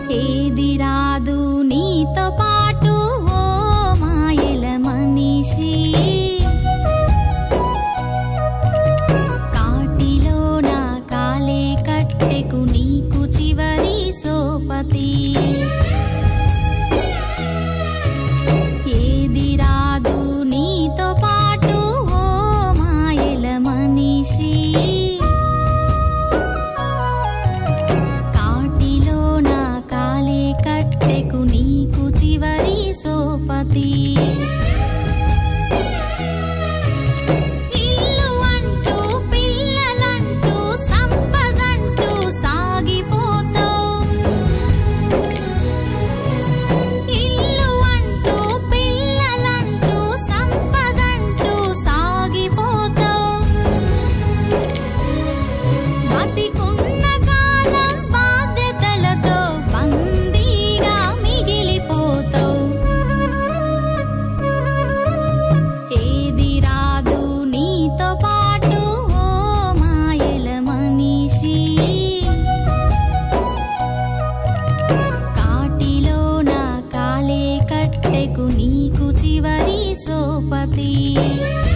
ఏది రాదు నీతో పాటు ఓ మాయల మనిషి కాటిలో నా కాలే కట్టెకు నీకు చివరి సోపతి ఏది రాదు నీతో పాటు ఓ మాయల మనిషి కాటిలో నా కాలే కట్టెకు నీకు చివరి సోపతి ఇల్లు అంటూ పిల్లలంటూ సంపదంటూ సాగిపోతావు ఇల్లు అంటూ పిల్లలంటూ సంపదంటూ సాగిపోతావు బతికున్న కాలం బాధ్యతలతో బందీగా మిగిలిపోతావు ఏది రాదు నీతో పాటు ఓ మాయల మనిషి కాటిలో నా కాలే కట్టెకు నీకు చివరి సోపతి